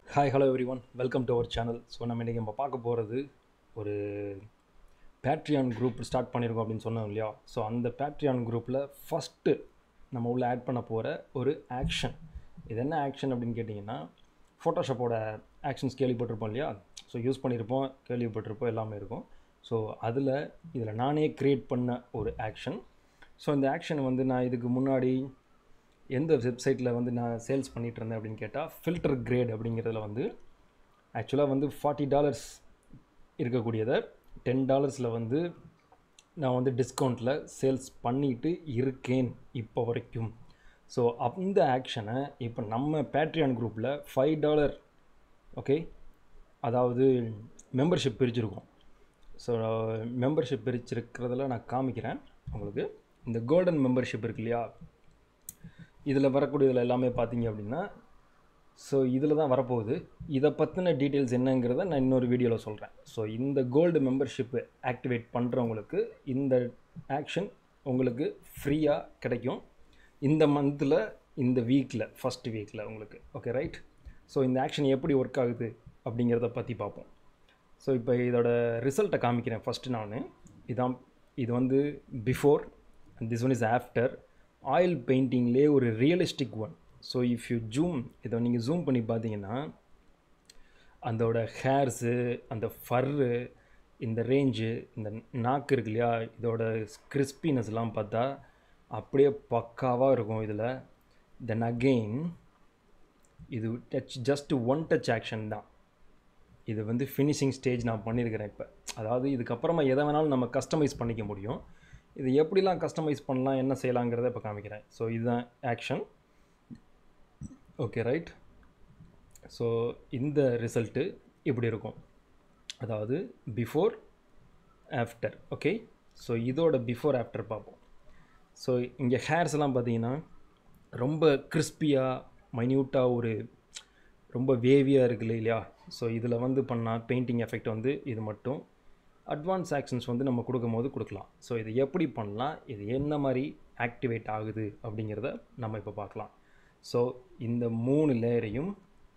hi hello everyone welcome to our channel so நம்ம இன்றைக்கி நம்ம பார்க்க போகிறது ஒரு பேட்ரியான் குரூப் ஸ்டார்ட் பண்ணியிருக்கோம் அப்படின்னு சொன்னோம் இல்லையா ஸோ அந்த பேட்ரியான் குரூப்பில் ஃபஸ்ட்டு நம்ம உள்ள ஆட் பண்ண போகிற ஒரு ஆக்ஷன் இது என்ன ஆக்ஷன் அப்படின்னு கேட்டிங்கன்னா ஃபோட்டோஷாப்போட ஆக்ஷன்ஸ் கேள்விப்பட்டிருப்போம் இல்லையா ஸோ யூஸ் பண்ணியிருப்போம் கேள்விப்பட்டிருப்போம் எல்லாமே இருக்கும் ஸோ அதில் இதில் நானே க்ரியேட் பண்ண ஒரு ஆக்ஷன் ஸோ இந்த ஆக்ஷன் வந்து நான் இதுக்கு முன்னாடி எந்த வெப்சைட்டில் வந்து நான் சேல்ஸ் பண்ணிகிட்டு இருந்தேன் அப்படின்னு கேட்டால் ஃபில்டர் கிரேட் அப்படிங்கிறதுல வந்து ஆக்சுவலாக வந்து ஃபார்ட்டி டாலர்ஸ் இருக்கக்கூடியதை டென் டாலர்ஸில் வந்து நான் வந்து டிஸ்கவுண்ட்டில் சேல்ஸ் பண்ணிட்டு இருக்கேன் இப்போ வரைக்கும் ஸோ அந்த ஆக்ஷனை இப்போ நம்ம பேட்ரியான் குரூப்பில் ஃபைவ் டாலர் ஓகே அதாவது மெம்பர்ஷிப் பிரிச்சிருக்கோம் ஸோ மெம்பர்ஷிப் பிரிச்சிருக்கிறதுல நான் காமிக்கிறேன் உங்களுக்கு இந்த கோல்டன் மெம்பர்ஷிப் இருக்கு இல்லையா இதில் வரக்கூடியதில் எல்லாமே பார்த்தீங்க அப்படின்னா ஸோ இதில் தான் வரப்போகுது இதை பற்றின டீட்டெயில்ஸ் என்னங்கிறத நான் இன்னொரு வீடியோவில் சொல்கிறேன் ஸோ இந்த கோல்டு மெம்பர்ஷிப்பு ஆக்டிவேட் பண்ணுறவங்களுக்கு இந்த ஆக்ஷன் உங்களுக்கு ஃப்ரீயாக கிடைக்கும் இந்த மந்தில் இந்த வீக்கில் ஃபஸ்ட் வீக்கில் உங்களுக்கு ஓகே ரைட் ஸோ இந்த ஆக்ஷன் எப்படி ஒர்க் ஆகுது அப்படிங்கிறத பற்றி பார்ப்போம் ஸோ இப்போ இதோட ரிசல்ட்டை காமிக்கிறேன் ஃபஸ்ட்டு நான் இதான் இது வந்து before and this one is after oil பெயிண்டிங்லேயே ஒரு realistic one so if you zoom இதை நீங்கள் ஜூம் பண்ணி பார்த்தீங்கன்னா அதோட ஹேர்ஸு அந்த ஃபர்ரு இந்த ரேஞ்சு இந்த நாக்கு இருக்கு இல்லையா இதோட கிறிஸ்பினஸ்லாம் பார்த்தா அப்படியே பக்காவாக இருக்கும் இதில் தென் அகெயின் இது touch just one touch action தான் இது வந்து ஃபினிஷிங் ஸ்டேஜ் நான் பண்ணியிருக்கிறேன் இப்போ அதாவது இதுக்கப்புறமா எதை வேணாலும் நம்ம கஸ்டமைஸ் பண்ணிக்க முடியும் இது எப்படிலாம் கஸ்டமைஸ் பண்ணலாம் என்ன செய்யலாங்கிறத இப்போ காமிக்கிறேன் ஸோ இதுதான் ஆக்ஷன் ஓகே ரைட் ஸோ இந்த ரிசல்ட்டு இப்படி இருக்கும் அதாவது பிஃபோர் ஆஃப்டர் ஓகே ஸோ இதோட பிஃபோர் ஆஃப்டர் பார்ப்போம் ஸோ இங்கே ஹேர்ஸ் எல்லாம் பார்த்தீங்கன்னா ரொம்ப கிறிஸ்பியாக மைன்யூட்டாக ஒரு ரொம்ப வேவியாக இருக்குல்ல இல்லையா ஸோ இதில் வந்து பண்ணால் பெயிண்டிங் எஃபெக்ட் வந்து இது மட்டும் அட்வான்ஸ் ஆக்ஷன்ஸ் வந்து நம்ம கொடுக்கும் போது கொடுக்கலாம் ஸோ இது எப்படி பண்ணலாம் இது என்ன மாதிரி ஆக்டிவேட் ஆகுது அப்படிங்கிறத நம்ம இப்போ பார்க்கலாம் ஸோ இந்த மூணு லேயரையும்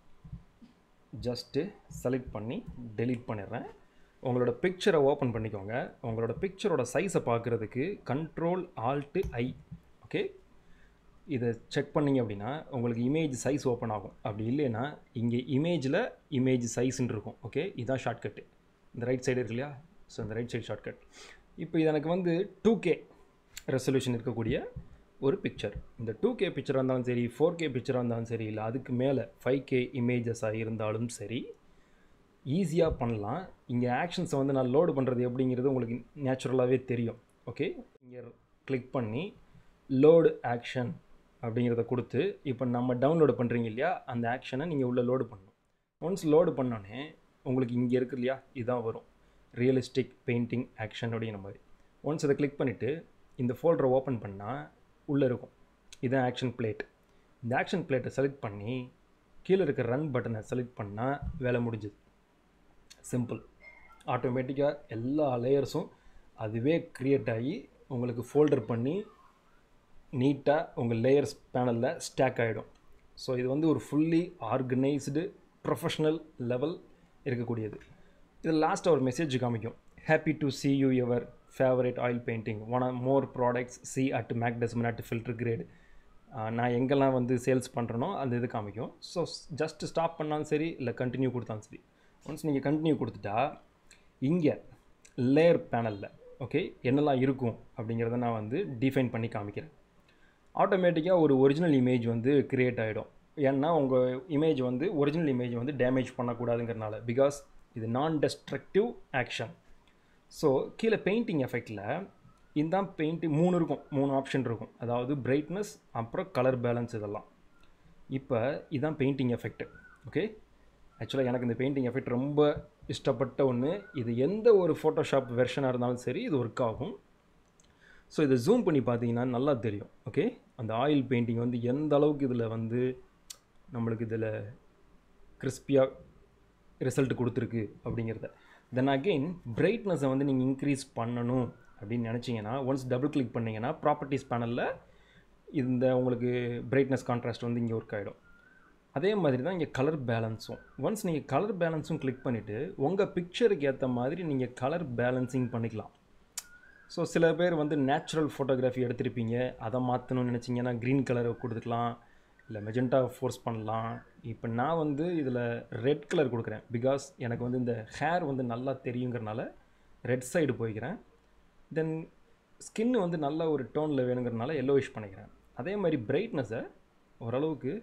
ஜஸ்ட்டு செலக்ட் பண்ணி டெலீட் பண்ணிடுறேன் உங்களோட பிக்சரை ஓப்பன் பண்ணிக்கோங்க உங்களோட பிக்சரோட சைஸை பார்க்குறதுக்கு கண்ட்ரோல் ஆல்ட்டு ஐ ஓகே இதை செக் பண்ணிங்க அப்படின்னா உங்களுக்கு இமேஜ் சைஸ் ஓப்பன் ஆகும் அப்படி இல்லைன்னா இங்கே இமேஜில் இமேஜ் சைஸ்ன்னு இருக்கும் ஓகே இதுதான் ஷார்ட்கட்டு இந்த ரைட் சைடு இருக்கு இல்லையா ஸோ இந்த ரைட் சைடு ஷார்ட்கட் இப்போ இது எனக்கு வந்து டூ கே ரெசல்யூஷன் இருக்கக்கூடிய ஒரு பிக்சர் இந்த டூ கே பிக்சராக இருந்தாலும் சரி ஃபோர் கே பிக்சராக இருந்தாலும் சரி இல்லை அதுக்கு மேலே ஃபைவ் கே இமேஜஸாக இருந்தாலும் சரி ஈஸியாக பண்ணலாம் இங்கே ஆக்ஷன்ஸை வந்து நான் லோடு பண்ணுறது எப்படிங்கிறது உங்களுக்கு நேச்சுரலாகவே தெரியும் ஓகே இங்கே கிளிக் பண்ணி லோடு ஆக்ஷன் அப்படிங்கிறத கொடுத்து இப்போ நம்ம டவுன்லோடு பண்ணுறீங்க இல்லையா அந்த ஆக்ஷனை நீங்கள் உள்ளே லோடு பண்ணணும் ஒன்ஸ் லோடு பண்ணோன்னே உங்களுக்கு இங்கே இருக்கு இல்லையா இதுதான் வரும் ரியலிஸ்டிக் பெயிண்டிங் ஆக்ஷன் அப்படிங்கிற மாதிரி ஒன்ஸ் இதை கிளிக் பண்ணிவிட்டு இந்த ஃபோல்டரை ஓப்பன் பண்ணால் உள்ளே இருக்கும் இதுதான் ஆக்ஷன் பிளேட் இந்த ஆக்ஷன் பிளேட்டை செலக்ட் பண்ணி கீழே இருக்க ரன் பட்டனை செலக்ட் பண்ணால் வேலை முடிஞ்சுது சிம்பிள் ஆட்டோமேட்டிக்காக எல்லா லேயர்ஸும் அதுவே க்ரியேட் ஆகி உங்களுக்கு ஃபோல்டர் பண்ணி நீட்டாக உங்கள் லேயர்ஸ் பேனலில் ஸ்டாக் ஆகிடும் ஸோ இது வந்து ஒரு ஃபுல்லி ஆர்கனைஸ்டு ப்ரொஃபஷ்னல் லெவல் இருக்கக்கூடியது இது லாஸ்ட்டாக ஒரு மெசேஜ் காமிக்கும் happy to see you your favourite oil painting one or more products see at மேக்டஸ்மன் அட் ஃபில்டர் கிரேட் நான் எங்கெல்லாம் வந்து சேல்ஸ் பண்ணுறனோ அந்த இது காமிக்கும் ஸோ ஜஸ்ட் ஸ்டாப் பண்ணாலும் சரி இல்லை கண்டினியூ கொடுத்தாலும் சரி ஒன்ஸ் நீங்கள் கண்டினியூ கொடுத்துட்டா இங்கே லேயர் பேனலில் ஓகே என்னெல்லாம் இருக்கும் அப்படிங்கிறத நான் வந்து டிஃபைன் பண்ணி காமிக்கிறேன் ஆட்டோமேட்டிக்காக ஒரு ஒரிஜினல் இமேஜ் வந்து க்ரியேட் ஆகிடும் ஏன்னா உங்கள் இமேஜ் வந்து ஒரிஜினல் இமேஜ் வந்து டேமேஜ் பண்ணக்கூடாதுங்கிறனால பிகாஸ் இது நான் டெஸ்ட்ரக்டிவ் ஆக்ஷன் ஸோ கீழே பெயிண்டிங் எஃபெக்டில் இந்த பெயிண்ட்டு மூணு இருக்கும் மூணு ஆப்ஷன் இருக்கும் அதாவது பிரைட்னஸ் அப்புறம் கலர் பேலன்ஸ் இதெல்லாம் இப்போ இதுதான் பெயிண்டிங் எஃபெக்ட் ஓகே ஆக்சுவலாக எனக்கு இந்த பெயிண்டிங் எஃபெக்ட் ரொம்ப இஷ்டப்பட்ட ஒன்று இது எந்த ஒரு ஃபோட்டோஷாப் வெர்ஷனாக இருந்தாலும் சரி இது ஒர்க் ஆகும் ஸோ இதை ஜூம் பண்ணி பார்த்தீங்கன்னா நல்லா தெரியும் ஓகே அந்த ஆயில் பெயிண்டிங் வந்து எந்த அளவுக்கு இதில் வந்து நம்மளுக்கு இதில் கிறிஸ்பியாக ரிசல்ட் கொடுத்துருக்கு அப்படிங்கிறத தென் அகெயின் பிரைட்னஸை வந்து நீங்கள் இன்க்ரீஸ் பண்ணணும் அப்படின்னு நினச்சிங்கன்னா ஒன்ஸ் டபுள் கிளிக் பண்ணிங்கன்னா ப்ராப்பர்ட்டிஸ் பேனலில் இந்த உங்களுக்கு பிரைட்னஸ் கான்ட்ராஸ்ட் வந்து இங்கே ஒர்க் ஆகிடும் அதே மாதிரி தான் இங்கே கலர் பேலன்ஸும் ஒன்ஸ் நீங்கள் கலர் பேலன்ஸும் கிளிக் பண்ணிவிட்டு உங்கள் பிக்சருக்கு ஏற்ற மாதிரி நீங்கள் கலர் பேலன்சிங் பண்ணிக்கலாம் ஸோ சில பேர் வந்து நேச்சுரல் ஃபோட்டோகிராஃபி எடுத்திருப்பீங்க அதை மாற்றணும்னு நினச்சிங்கன்னா க்ரீன் கலரை கொடுத்துக்கலாம் இல்லை மெஜெண்டா ஃபோர்ஸ் பண்ணலாம் இப்போ நான் வந்து இதில் ரெட் கலர் கொடுக்குறேன் பிகாஸ் எனக்கு வந்து இந்த ஹேர் வந்து நல்லா தெரியுங்கிறனால ரெட் சைடு போய்க்கிறேன் தென் ஸ்கின் வந்து நல்ல ஒரு டோனில் வேணுங்கிறனால எல்லோயிஷ் பண்ணிக்கிறேன் அதே மாதிரி பிரைட்னஸை ஓரளவுக்கு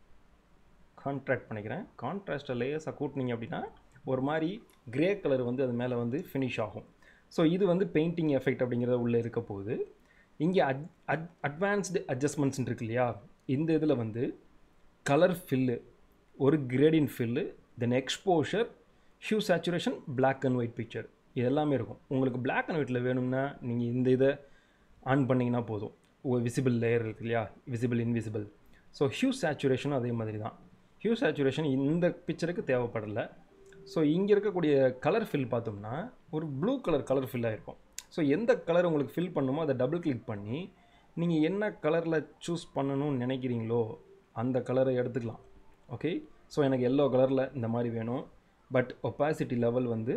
கான்ட்ராக்ட் பண்ணிக்கிறேன் கான்ட்ராஸ்ட்டை லேயர்ஸாக கூட்டினீங்க அப்படின்னா ஒரு மாதிரி கிரே கலர் வந்து அது மேலே வந்து ஃபினிஷ் ஆகும் ஸோ இது வந்து பெயிண்டிங் எஃபெக்ட் அப்படிங்கிறத உள்ளே இருக்க போகுது இங்கே அட் அட் அட்வான்ஸ்டு அட்ஜஸ்ட்மெண்ட்ஸ் இருக்கு இல்லையா இந்த இதில் வந்து கலர் ஃபில்லு ஒரு gradient fill then exposure hue saturation black and white picture இது எல்லாமே இருக்கும் உங்களுக்கு பிளாக் அண்ட் ஒயிட்டில் வேணும்னா நீங்கள் இந்த இதை ஆன் பண்ணிங்கன்னா போதும் ஒரு விசிபிள் லேயர் இருக்கு இல்லையா விசிபிள் இன்விசிபிள் ஸோ ஹியூ சேச்சுரேஷனும் அதே மாதிரி தான் ஹியூ சேச்சுரேஷன் இந்த பிக்சருக்கு தேவைப்படலை ஸோ இங்கே இருக்கக்கூடிய கலர் ஃபில் பார்த்தோம்னா ஒரு ப்ளூ கலர் கலர் ஃபில்லாக இருக்கும் ஸோ எந்த கலர் உங்களுக்கு ஃபில் பண்ணுமோ அதை டபுள் கிளிக் பண்ணி நீங்கள் என்ன கலரில் சூஸ் பண்ணணும்னு நினைக்கிறீங்களோ அந்த கலரை எடுத்துக்கலாம் ஓகே ஸோ எனக்கு எல்லோ கலரில் இந்த மாதிரி வேணும் பட் ஒப்பாசிட்டி லெவல் வந்து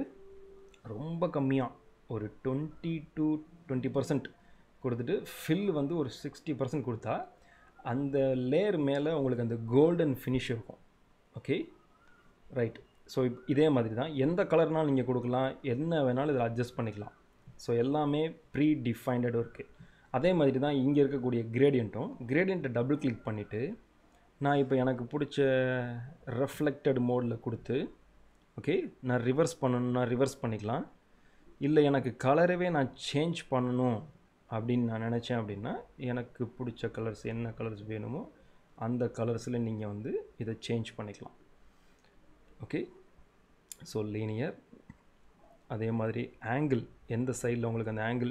ரொம்ப கம்மியாக ஒரு டுவெண்ட்டி டு டுவெண்ட்டி பர்சன்ட் கொடுத்துட்டு ஃபில் வந்து ஒரு சிக்ஸ்டி பர்சன்ட் கொடுத்தா அந்த லேயர் மேலே உங்களுக்கு அந்த கோல்டன் ஃபினிஷ் இருக்கும் ஓகே ரைட் ஸோ இதே மாதிரி தான் எந்த கலர்னாலும் நீங்கள் கொடுக்கலாம் என்ன வேணாலும் இதில் அட்ஜஸ்ட் பண்ணிக்கலாம் ஸோ எல்லாமே ப்ரீ டிஃபைண்டடும் இருக்குது அதே மாதிரி தான் இங்கே இருக்கக்கூடிய கிரேடியண்ட்டும் கிரேடியண்ட்டை டபுள் கிளிக் பண்ணிவிட்டு நான் இப்போ எனக்கு பிடிச்ச ரெஃப்ளெக்டட் மோடில் கொடுத்து ஓகே நான் ரிவர்ஸ் பண்ணணும்னா ரிவர்ஸ் பண்ணிக்கலாம் இல்லை எனக்கு கலரவே நான் சேஞ்ச் பண்ணணும் அப்படின்னு நான் நினச்சேன் அப்படின்னா எனக்கு பிடிச்ச கலர்ஸ் என்ன கலர்ஸ் வேணுமோ அந்த கலர்ஸில் நீங்கள் வந்து இதை சேஞ்ச் பண்ணிக்கலாம் ஓகே ஸோ லீனியர் அதே மாதிரி ஆங்கிள் எந்த சைடில் உங்களுக்கு அந்த ஆங்கிள்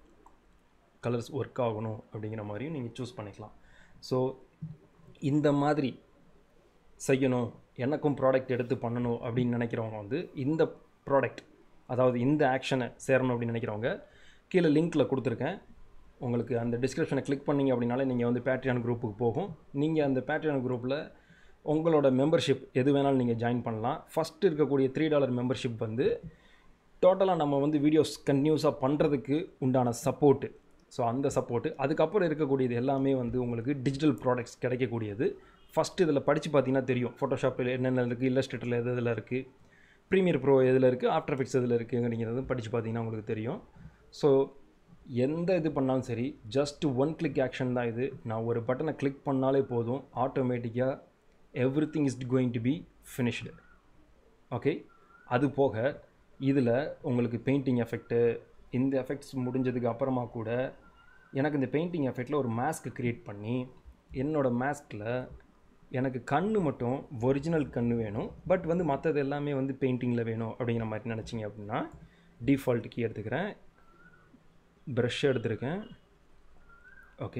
கலர்ஸ் ஒர்க் ஆகணும் அப்படிங்கிற மாதிரியும் நீங்கள் சூஸ் பண்ணிக்கலாம் ஸோ இந்த மாதிரி செய்யணும் எனக்கும் ப்ராடக்ட் எடுத்து பண்ணணும் அப்படின்னு நினைக்கிறவங்க வந்து இந்த ப்ராடக்ட் அதாவது இந்த ஆக்ஷனை சேரணும் அப்படின்னு நினைக்கிறவங்க கீழே லிங்க்கில் கொடுத்துருக்கேன் உங்களுக்கு அந்த டிஸ்கிரிப்ஷனை கிளிக் பண்ணிங்க அப்படின்னாலே நீங்கள் வந்து பேட்ரியான் குரூப்புக்கு போகும் நீங்கள் அந்த பேட்ரியான் குரூப்பில் உங்களோட மெம்பர்ஷிப் எது வேணாலும் நீங்கள் ஜாயின் பண்ணலாம் ஃபஸ்ட்டு இருக்கக்கூடிய த்ரீ டாலர் மெம்பர்ஷிப் வந்து டோட்டலாக நம்ம வந்து வீடியோஸ் கன்டினியூஸாக பண்ணுறதுக்கு உண்டான சப்போர்ட்டு ஸோ அந்த சப்போர்ட்டு அதுக்கப்புறம் இருக்கக்கூடியது எல்லாமே வந்து உங்களுக்கு டிஜிட்டல் ப்ராடக்ட்ஸ் கிடைக்கக்கூடியது ஃபஸ்ட்டு இதில் படித்து பார்த்தீங்கன்னா தெரியும் ஃபோட்டோஷாப்பில் என்னென்ன இருக்குது இல்லஸ்ட்ரேட்டரில் எது இதில் இருக்குது ப்ரீமியர் ப்ரோ எதில் இருக்குது ஆஃப்டர் எஃபெக்ட்ஸ் எதில் இருக்குங்கிறது படித்து பார்த்தீங்கன்னா உங்களுக்கு தெரியும் ஸோ எந்த இது பண்ணாலும் சரி ஜஸ்ட் ஒன் கிளிக் ஆக்ஷன் தான் இது நான் ஒரு பட்டனை கிளிக் பண்ணாலே போதும் ஆட்டோமேட்டிக்காக everything is going to be finished okay அது போக இதில் உங்களுக்கு பெயிண்டிங் எஃபெக்ட்டு இந்த எஃபெக்ட்ஸ் முடிஞ்சதுக்கு அப்புறமா கூட எனக்கு இந்த பெயிண்டிங் எஃபெக்டில் ஒரு மாஸ்க் க்ரியேட் பண்ணி என்னோடய மாஸ்கில் எனக்கு கண் மட்டும் ஒரிஜினல் கண் வேணும் பட் வந்து மற்றது எல்லாமே வந்து பெயிண்டிங்கில் வேணும் அப்படிங்கிற மாதிரி நினச்சிங்க அப்படின்னா டிஃபால்ட் கீ எடுத்துக்கிறேன் ப்ரஷ் எடுத்திருக்கேன் ஓகே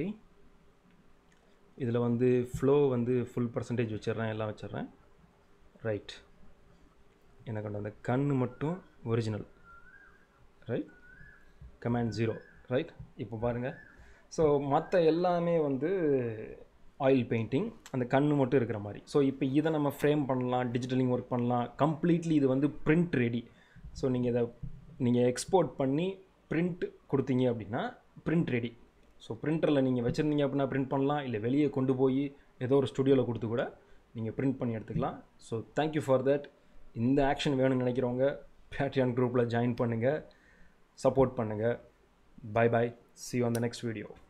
இதில் வந்து ஃப்ளோ வந்து ஃபுல் பர்சன்டேஜ் வச்சிடுறேன் எல்லாம் வச்சிடுறேன் ரைட் எனக்கு அந்த கண் மட்டும் original right command zero right இப்போ பாருங்கள் ஸோ மற்ற எல்லாமே வந்து ஆயில் பெயிண்டிங் அந்த கண் மட்டும் இருக்கிற மாதிரி ஸோ இப்போ இதை நம்ம ஃப்ரேம் பண்ணலாம் டிஜிட்டலிங் ஒர்க் பண்ணலாம் கம்ப்ளீட்லி இது வந்து பிரிண்ட் ரெடி ஸோ நீங்கள் இதை நீங்கள் எக்ஸ்போர்ட் பண்ணி பிரிண்ட் கொடுத்தீங்க அப்படின்னா பிரிண்ட் ரெடி ஸோ பிரிண்டரில் நீங்கள் வச்சுருந்தீங்க அப்படின்னா பிரிண்ட் பண்ணலாம் இல்லை வெளியே கொண்டு போய் ஏதோ ஒரு ஸ்டுடியோவில் கொடுத்து கூட நீங்கள் பிரிண்ட் பண்ணி எடுத்துக்கலாம் ஸோ தேங்க்யூ ஃபார் தட் இந்த ஆக்ஷன் வேணும்னு நினைக்கிறவங்க பேட்ரியான் குரூப்பில் ஜாயின் பண்ணுங்கள் சப்போர்ட் பண்ணுங்கள் bye bye see on the next video